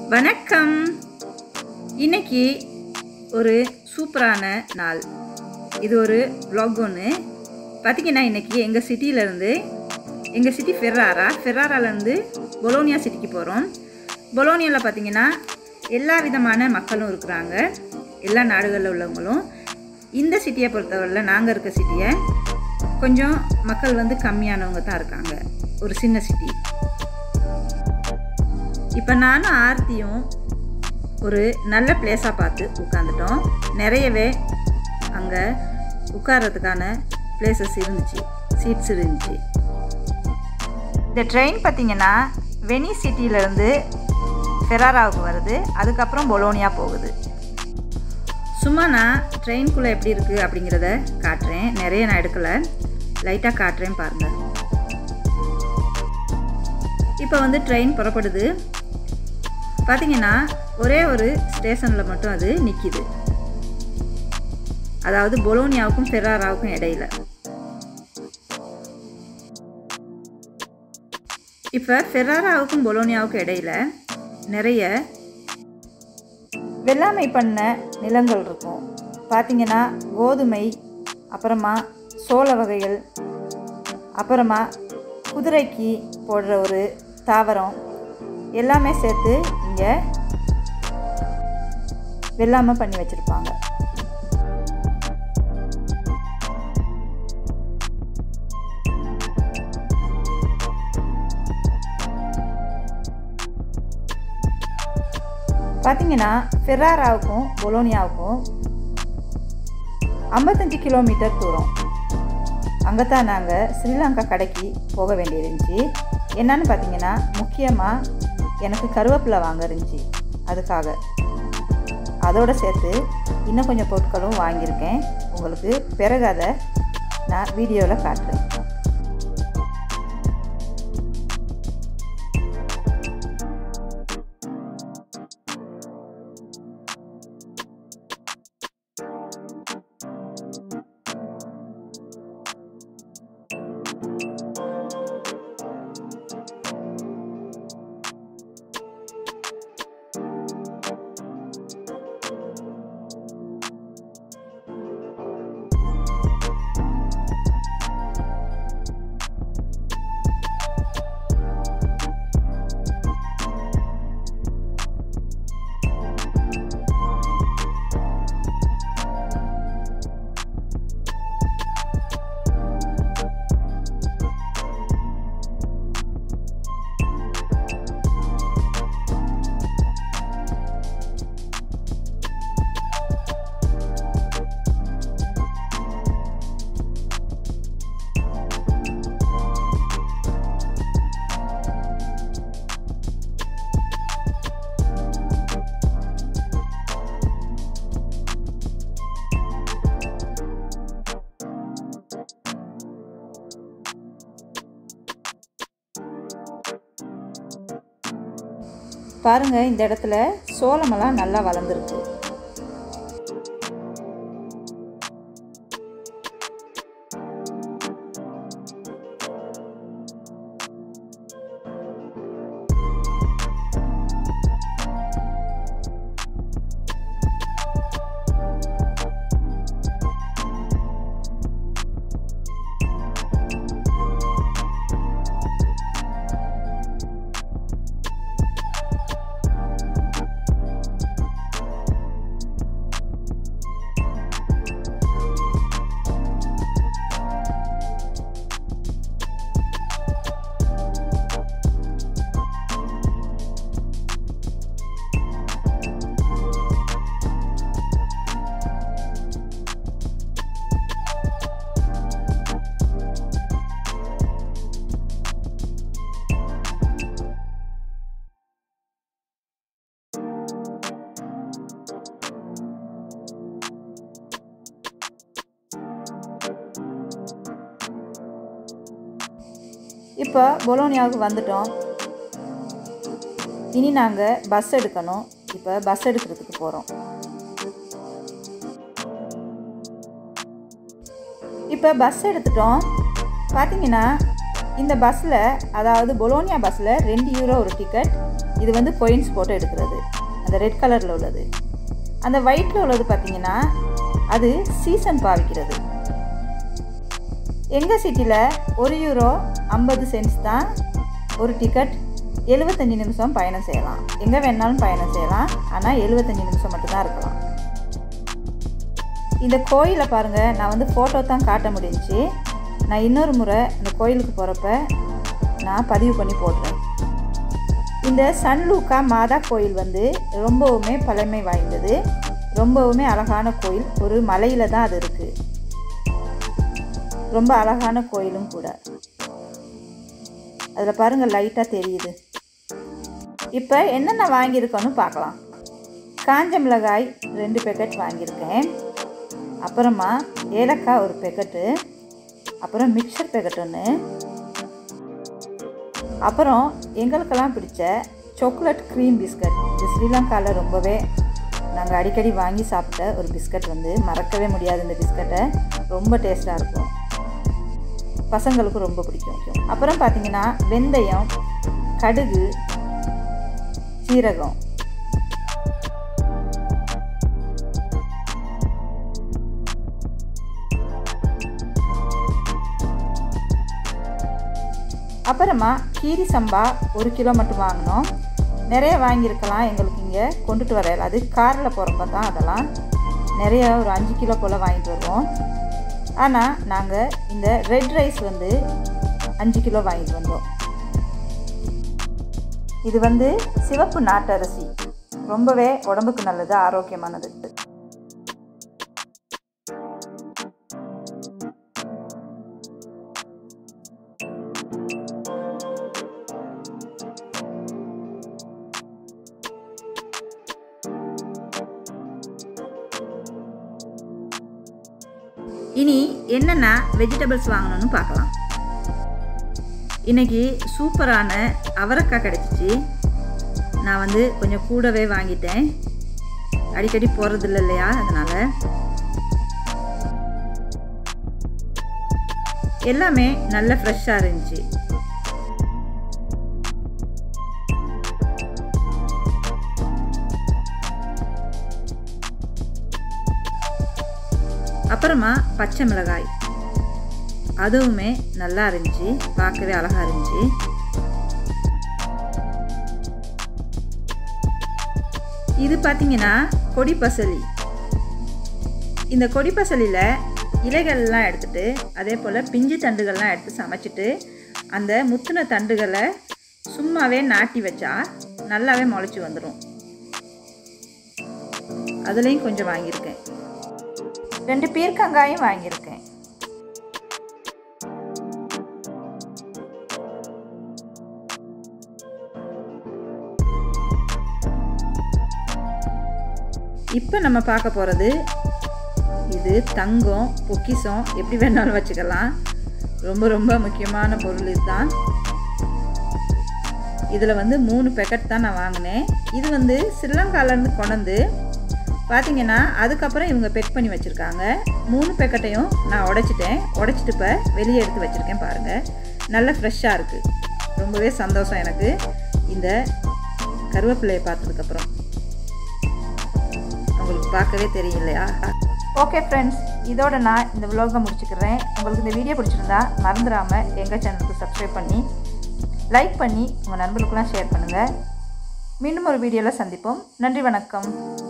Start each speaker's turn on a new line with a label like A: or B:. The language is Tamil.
A: வணக்கம் இன்னைக்கு ஒரு சூப்பரான நாள் இது ஒரு vlog ஒன்று பார்த்தீங்கன்னா இன்னைக்கு எங்கள் சிட்டியிலேருந்து எங்கள் சிட்டி ஃபெர்ராரா ஃபெர்ராராலேருந்து பொலோனியா சிட்டிக்கு போகிறோம் பொலோனியாவில் பார்த்தீங்கன்னா எல்லா விதமான மக்களும் இருக்கிறாங்க எல்லா நாடுகளில் உள்ளவங்களும் இந்த சிட்டியை பொறுத்தவரையில் நாங்கள் இருக்க சிட்டியை கொஞ்சம் மக்கள் வந்து கம்மியானவங்க தான் இருக்காங்க ஒரு சின்ன சிட்டி இப்போ நானும் ஆர்த்தியும் ஒரு நல்ல பிளேஸாக பார்த்து உட்காந்துட்டோம் நிறையவே அங்கே உட்கார்றதுக்கான பிளேசஸ் இருந்துச்சு சீட்ஸ் இருந்துச்சு இந்த ட்ரெயின் பார்த்தீங்கன்னா வெனி சிட்டியிலேருந்து ஃபெராராவுக்கு வருது அதுக்கப்புறம் பொலோனியா போகுது சும்மா நான் ட்ரெயின்குள்ளே எப்படி இருக்குது அப்படிங்கிறத காட்டுறேன் நிறைய நான் எடுக்கலை லைட்டாக காட்டுறேன் பாருங்கள் இப்போ வந்து ட்ரெயின் புறப்படுது பார்த்தீங்கன்னா ஒரே ஒரு ஸ்டேஷனில் மட்டும் அது நிற்கிது அதாவது பொலோனியாவுக்கும் ஃபெராராவுக்கும் இடையில இப்போ ஃபெராராவுக்கும் பொலோனியாவுக்கும் இடையில நிறைய வெள்ளாமை பண்ண நிலங்கள் இருக்கும் பார்த்தீங்கன்னா கோதுமை அப்புறமா சோள வகைகள் அப்புறமா குதிரைக்கு போடுற ஒரு தாவரம் எல்லாமே சேர்த்து இங்கே வெள்ளாமை பண்ணி வச்சுருப்பாங்க பார்த்தீங்கன்னா ஃபெராராவுக்கும் பொலோனியாவுக்கும் ஐம்பத்தஞ்சு கிலோமீட்டர் தூரம் அங்கே தான் நாங்கள் ஸ்ரீலங்கா கடைக்கு போக வேண்டியிருந்துச்சு என்னன்னு பார்த்தீங்கன்னா முக்கியமாக எனக்கு கருவேப்பிலை வாங்க இருந்துச்சு அதுக்காக அதோடு சேர்த்து இன்னும் கொஞ்சம் பொருட்களும் வாங்கியிருக்கேன் உங்களுக்கு பிறகு அதை நான் வீடியோவில் காட்டுறேன் பாருங்க இந்த இடத்துல சோளமெல்லாம் நல்லா வளர்ந்துருக்கு இப்போ பொலோனியாவுக்கு வந்துட்டோம் இனி நாங்கள் பஸ் எடுக்கணும் இப்போ பஸ் எடுக்கிறதுக்கு போகிறோம் இப்போ பஸ் எடுத்துட்டோம் பார்த்தீங்கன்னா இந்த பஸ்ஸில் அதாவது பொலோனியா பஸ்ஸில் ரெண்டு யூரோ ஒரு டிக்கெட் இது வந்து கொயின்ஸ் போட்டு எடுக்கிறது அந்த ரெட் கலரில் உள்ளது அந்த ஒயிட்டில் உள்ளது பார்த்தீங்கன்னா அது சீசன் பாவிக்கிறது எங்கள் சிட்டியில் ஒரு யூரோ ஐம்பது சென்ட்ஸ் தான் ஒரு டிக்கெட் எழுபத்தஞ்சி நிமிஷம் பயணம் செய்யலாம் எங்கே வேணாலும் பயணம் செய்யலாம் ஆனால் எழுபத்தஞ்சி நிமிஷம் மட்டும்தான் இருக்கலாம் இந்த கோயிலை பாருங்கள் நான் வந்து ஃபோட்டோ தான் காட்ட முடிஞ்சுச்சு நான் இன்னொரு முறை இந்த கோயிலுக்கு போகிறப்ப நான் பதிவு பண்ணி போடுறேன் இந்த சன்லூக்கா மாதா கோயில் வந்து ரொம்பவுமே பழமை வாய்ந்தது ரொம்பவுமே அழகான கோயில் ஒரு மலையில் தான் அது இருக்குது ரொம்ப அழகான கோயிலும் கூட அதில் பாருங்கள் லைட்டாக தெரியுது இப்போ என்னென்ன வாங்கியிருக்கோன்னு பார்க்கலாம் காஞ்ச மிளகாய் ரெண்டு பேக்கெட் வாங்கியிருக்கேன் அப்புறமா ஏலக்காய் ஒரு பேக்கெட்டு அப்புறம் மிக்சர் பேக்கெட் ஒன்று அப்புறம் எங்களுக்கெல்லாம் பிடிச்ச சாக்லேட் க்ரீம் பிஸ்கட் இது ஸ்ரீலங்காவில் ரொம்பவே நாங்கள் அடிக்கடி வாங்கி சாப்பிட்ட ஒரு பிஸ்கட் வந்து மறக்கவே முடியாது இந்த பிஸ்கட்டை ரொம்ப டேஸ்ட்டாக இருக்கும் பசங்களுக்கும் ரொம்ப பிடிக்கும் அப்புறம் பார்த்தீங்கன்னா வெந்தயம் கடுகு சீரகம் அப்புறமா கீரி சம்பா ஒரு கிலோ மட்டும் வாங்கினோம் நிறைய வாங்கியிருக்கலாம் எங்களுக்கு இங்கே கொண்டுட்டு வர அது காரில் போகிறப்ப தான் அதெல்லாம் நிறைய ஒரு அஞ்சு கிலோ போல் வாங்கிட்டு வருவோம் ஆனால் நாங்கள் இந்த ரெட் ரைஸ் வந்து அஞ்சு கிலோ வாங்கிட்டு வந்தோம் இது வந்து சிவப்பு நாட்டரிசி ரொம்பவே உடம்புக்கு நல்லது ஆரோக்கியமானது இனி என்னென்ன வெஜிடபிள்ஸ் வாங்கணும்னு பார்க்கலாம் இன்றைக்கி சூப்பரான அவரைக்காய் கிடச்சிச்சு நான் வந்து கொஞ்சம் கூடவே வாங்கிட்டேன் அடிக்கடி போகிறதில்ல இல்லையா அதனால் எல்லாமே நல்ல ஃப்ரெஷ்ஷாக இருந்துச்சு அப்புறமா பச்சை மிளகாய் அதுவுமே நல்லா இருந்துச்சு பார்க்கவே அழகாக இருந்துச்சு இது பார்த்தீங்கன்னா கொடி பசலி இந்த கொடி பசலியில் இலைகள்லாம் எடுத்துட்டு அதே போல் பிஞ்சு தண்டுகள்லாம் எடுத்து சமைச்சிட்டு அந்த முத்தின தண்டுகளை சும்மாவே நாட்டி வச்சா நல்லாவே முளைச்சி வந்துடும் அதுலேயும் கொஞ்சம் வாங்கியிருக்கேன் ரெண்டு பீர்க்கங்காயும் வாங்கியிருக்கேன் இப்போ நம்ம பார்க்க போகிறது இது தங்கம் பொக்கிசம் எப்படி வேணாலும் வச்சுக்கலாம் ரொம்ப ரொம்ப முக்கியமான பொருள் இதுதான் இதில் வந்து மூணு பேக்கெட் தான் நான் வாங்கினேன் இது வந்து ஸ்ரீலங்காலேருந்து கொண்டு பார்த்தீங்கன்னா அதுக்கப்புறம் இவங்க பெக் பண்ணி வச்சுருக்காங்க மூணு பேக்கெட்டையும் நான் உடைச்சிட்டேன் உடைச்சிட்டு இப்போ வெளியே எடுத்து வச்சுருக்கேன் பாருங்கள் நல்ல ஃப்ரெஷ்ஷாக இருக்குது ரொம்பவே சந்தோஷம் எனக்கு இந்த கருவேப்பிலையை பார்த்ததுக்கப்புறம் உங்களுக்கு பார்க்கவே தெரியும் இல்லையா ஓகே ஃப்ரெண்ட்ஸ் இதோட நான் இந்த விலாகை முடிச்சுக்கிறேன் உங்களுக்கு இந்த வீடியோ பிடிச்சிருந்தா மறந்துடாமல் எங்கள் சேனலுக்கு சப்ஸ்கிரைப் பண்ணி லைக் பண்ணி உங்கள் நண்பர்களுக்கெல்லாம் ஷேர் பண்ணுங்கள் மீண்டும் ஒரு வீடியோவில் சந்திப்போம் நன்றி வணக்கம்